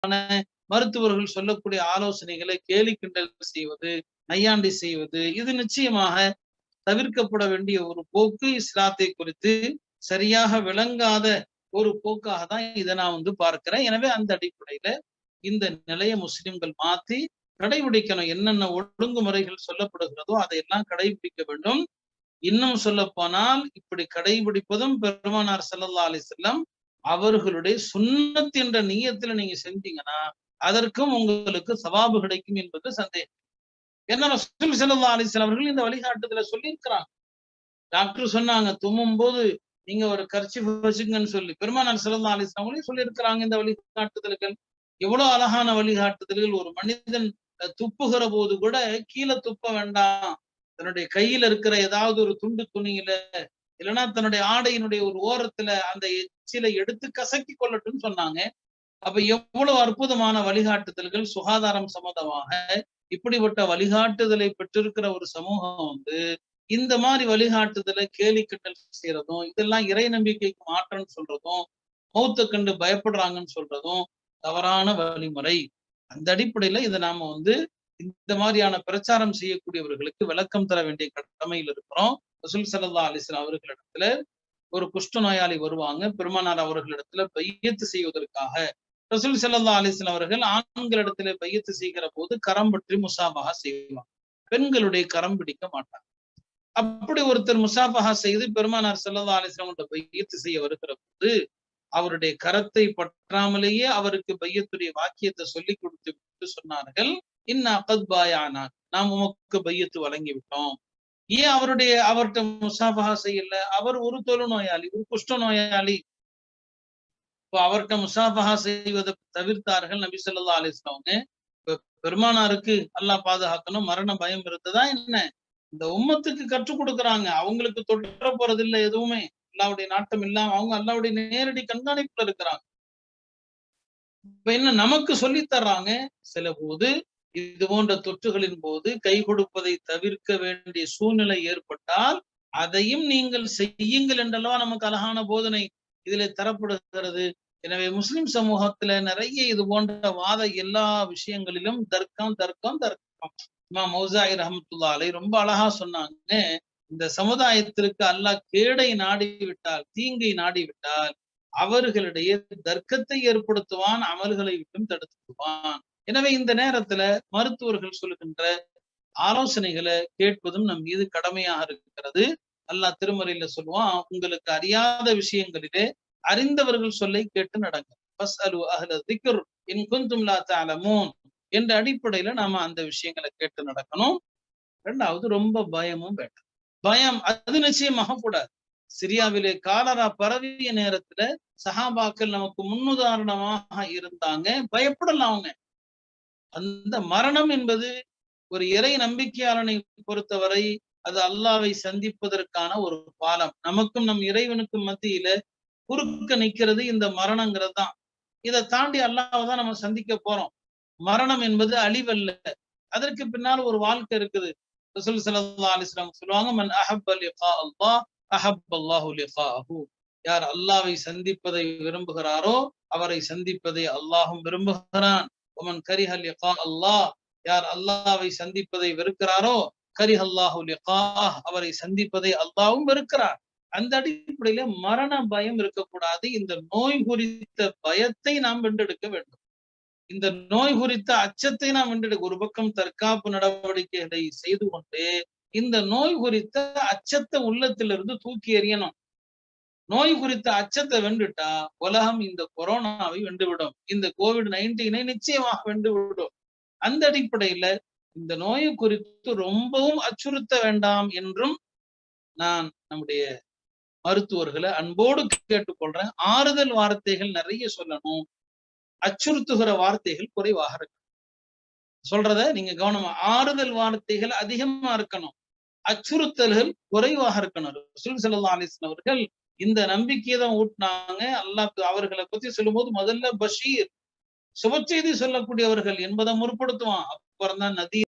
மருத்துவர்கள் சொல்லக்கூடிய ஆலோசனைகளை கேலி கிண்டல் செய்வது நையாண்டி செய்வது இது நிச்சயமாக தவிர்க்கப்பட வேண்டிய ஒரு போக்கு இஸ்லாத்தை குறித்து சரியாக விளங்காத ஒரு போக்காக தான் இதை நான் வந்து பார்க்கிறேன் எனவே அந்த அடிப்படையில இந்த நிலைய முஸ்லிம்கள் மாத்தி கடைபிடிக்கணும் என்னென்ன ஒழுங்குமுறைகள் சொல்லப்படுகிறதோ அதையெல்லாம் கடைபிடிக்க வேண்டும் இன்னும் சொல்ல போனால் இப்படி கடைபிடிப்பதும் பெருமானார் ஸல்லல்லாஹு அலைஹி வஸல்லம் அவர்களுடைய சுன்னத் என்ற நீயத்துல நீங்க செஞ்சீங்கன்னா அதற்கும் உங்களுக்கு சவாபு கிடைக்கும் என்பது சந்தேகம் என்ன ரசூல் ஸல்லல்லாஹு அலைஹி வஸல்லம் அவர்கள் இந்த வழிகாட்டுதல சொல்லியிருக்கிறாங்க டாக்டர் சொன்னாங்க தும்மும் போது நீங்க ஒரு கர்ச்சி வச்சுங்கன்னு சொல்லி பெருமானார் ஸல்லல்லாஹு அலைஹி வஸல்லம் அவர்களே சொல்லியிருக்கிறாங்க இந்த வழிகாட்டுதல்கள் எவ்வளவு அழகான வழிகாட்டுதல்கள் ஒரு மனிதன் அஹ், துப்புகிற போது கூட கீழே துப்ப வேண்டாம் தன்னுடைய கையில இருக்கிற ஏதாவது ஒரு துண்டு துணியில இல்லைன்னா தன்னுடைய ஆடையினுடைய ஒரு ஓரத்துல அந்த எச்சிலை எடுத்து கசக்கி கொள்ளட்டும்னு சொன்னாங்க அப்ப எவ்வளவு அற்புதமான வழிகாட்டுதல்கள் சுகாதாரம் சம்பந்தமாக இப்படிப்பட்ட வழிகாட்டுதலை பெற்றிருக்கிற ஒரு சமூகம் வந்து இந்த மாதிரி வழிகாட்டுதலை கேலி கிண்டல் செய்யறதும் இதெல்லாம் இறை நம்பிக்கைக்கு மாற்றம்னு சொல்றதும் மௌத்த கண்டு பயப்படுறாங்கன்னு சொல்றதும் தவறான வழிமுறை அந்த அடிப்படையில இதை நாம வந்து இந்த மாதிரியான பிரச்சாரம் செய்யக்கூடியவர்களுக்கு விளக்கம் தர வேண்டிய கடமையில் இருக்கிறோம் ரசூல் ஸல்லல்லாஹு அலைஹி வஸல்லம் அவர்களிடத்துல ஒரு குஷ்ட நோயாளி வருவாங்க பெருமானார் அவர்களிடத்துல பையத்து செய்வதற்காக ரசூல் ஸல்லல்லாஹு அலைஹி வஸல்லம் அவர்கள் ஆண்களிடத்துல பையத்து செய்கிற போது கரம் பற்றி முசாபஹா செய்வாங்க பெண்களுடைய கரம் பிடிக்க மாட்டாங்க அப்படி ஒருத்தர் முசாபஹா செய்து பெருமானார் ஸல்லல்லாஹு அலைஹி வஸல்லம் பையத்து செய்ய வருகிற போது அவருடைய கரத்தை பற்றாமலேயே அவருக்கு பையத்துடைய வாக்கியத்தை சொல்லி கொடுத்து விட்டு சொன்னார்கள் இன்ன அகத்பாயானா நாம் உமக்கு பையத்து வழங்கி விட்டோம் ஏன் அவருடைய அவர்கிட்ட முசாபஹா செய்யல அவர் ஒரு தொழு நோயாளி ஒரு குஷ்ட நோயாளி இப்போ அவர்கிட்ட முசாபஹா செய்வதை தவிர்த்தார்கள் நபி ஸல்லல்லாஹு அலைஹி வஸல்லம் இப்ப பெருமானாருக்கு அல்லாஹ் பாதுகாக்கணும் மரண பயம் இருந்ததா என்ன இந்த உம்மத்துக்கு கற்றுக் கொடுக்குறாங்க அவங்களுக்கு தொற்ற போறது இல்லை எதுவுமே அல்லாவுடைய நாட்டம் இல்லாம அவங்க அல்லாவுடைய நேரடி கண்காணிப்புல இருக்கிறாங்க இப்ப என்ன நமக்கு சொல்லி தர்றாங்க சில போது இது போன்ற தொற்றுகளின் போது கை கொடுப்பதை தவிர்க்க வேண்டிய சூழ்நிலை ஏற்பட்டால் அதையும் நீங்கள் செய்யுங்கள் என்றல்லவா நமக்கு அழகான போதனை இதிலே தரப்படுகிறது எனவே முஸ்லிம் சமூகத்துல நிறைய இது போன்ற வாத எல்லா விஷயங்களிலும் தர்க்கம் தர்க்கம் தர்க்கம் இமா மௌசாயி ரஹமத்துல்லா அலை ரொம்ப அழகா சொன்னாங்க இந்த சமுதாயத்திற்கு அல்லாஹ் கேடை நாடி விட்டால் தீங்கை நாடி விட்டால் அவர்களிடையே தர்க்கத்தை ஏற்படுத்துவான் அமல்களை விட்டும் தடுத்துவான் எனவே இந்த நேரத்துல மருத்துவர்கள் சொல்லுகின்ற ஆலோசனைகளை கேட்பதும் நம் மீது கடமையாக இருக்கிறது அல்லாஹ் திருமறையில சொல்லுவான் உங்களுக்கு அறியாத விஷயங்களிலே அறிந்தவர்கள் சொல்லை கேட்டு நடங்க பஸ் அலு அஹ்ல திக்ர் இன் குந்தும் லா தஅலமூன் என்ற அடிப்படையில நாம அந்த விஷயங்களை கேட்டு நடக்கணும் ரெண்டாவது ரொம்ப பயமும் வேண்டாம் பயம் அது நிச்சயமாக கூடாது சிரியாவிலே காலரா பரவிய நேரத்துல சஹாபாக்கள் நமக்கு முன்னுதாரணமாக இருந்தாங்க பயப்படலாம் அவங்க அந்த மரணம் என்பது ஒரு இறை நம்பிக்கையாளனை பொறுத்தவரை அது அல்லாவை சந்திப்பதற்கான ஒரு பாலம் நமக்கும் நம் இறைவனுக்கும் மத்தியில குறுக்க நிக்கிறது இந்த மரணங்கிறது தான் இதை தாண்டி அல்லாவை தான் நம்ம சந்திக்க போறோம் மரணம் என்பது அழிவல்ல அதற்கு பின்னால் ஒரு வாழ்க்கை இருக்குது ரசூல் ஸல்லல்லாஹு அலைஹி வஸல்லம் சொல்லுவாங்க மன் அஹப்ப லிகா அல்லாஹ் அஹப்ப அல்லாஹு லிகாஹு யார் அல்லாவை சந்திப்பதை விரும்புகிறாரோ அவரை சந்திப்பதை அல்லாஹும் விரும்புகிறான் ஒமன் கரிஹ லிகா அல்லாஹ் யார் அல்லாவை சந்திப்பதை வெறுக்கிறாரோ கரிஹ அல்லாஹு லிகாஹ் அவரை சந்திப்பதை அல்லாஹ்வும் வெறுக்கிறார் அந்த அடிப்படையில மரண பயம் இருக்கக்கூடாது இந்த நோய் குறித்த பயத்தை நாம் வென்றெடுக்க வேண்டும் இந்த நோய் குறித்த அச்சத்தை நாம் வென்றெடுக்க ஒரு பக்கம் தற்காப்பு நடவடிக்கைகளை செய்து கொண்டு இந்த நோய் குறித்த அச்சத்தை உள்ளத்திலிருந்து தூக்கி எறியணும் நோய் குறித்த அச்சத்தை வென்றுட்டா உலகம் இந்த கொரோனாவை வென்றுவிடும் இந்த கோவிட் நைன்டீனை நிச்சயமாக வென்றுவிடும் அந்த அடிப்படையில இந்த நோயை குறித்து ரொம்பவும் அச்சுறுத்த வேண்டாம் என்றும் நான் நம்முடைய மருத்துவர்களை அன்போடு கேட்டுக்கொள்றேன் ஆறுதல் வார்த்தைகள் நிறைய சொல்லணும் அச்சுறுத்துகிற வார்த்தைகள் குறைவாக இருக்கணும் சொல்றத நீங்க கவனமா ஆறுதல் வார்த்தைகள் அதிகமா இருக்கணும் அச்சுறுத்தல்கள் குறைவாக இருக்கணும் ரசூல் ஸல்லல்லாஹு அலைஹி வஸல்லம் அவர்கள் இந்த நம்பிக்கையை தான் ஊட்டினாங்க அல்லாஹ் அவர்களை பத்தி சொல்லும்போது முதல்ல பஷீர் சுப செய்தி சொல்லக்கூடியவர்கள் என்பதை முற்படுத்துவான் அப்புறம் தான் நதி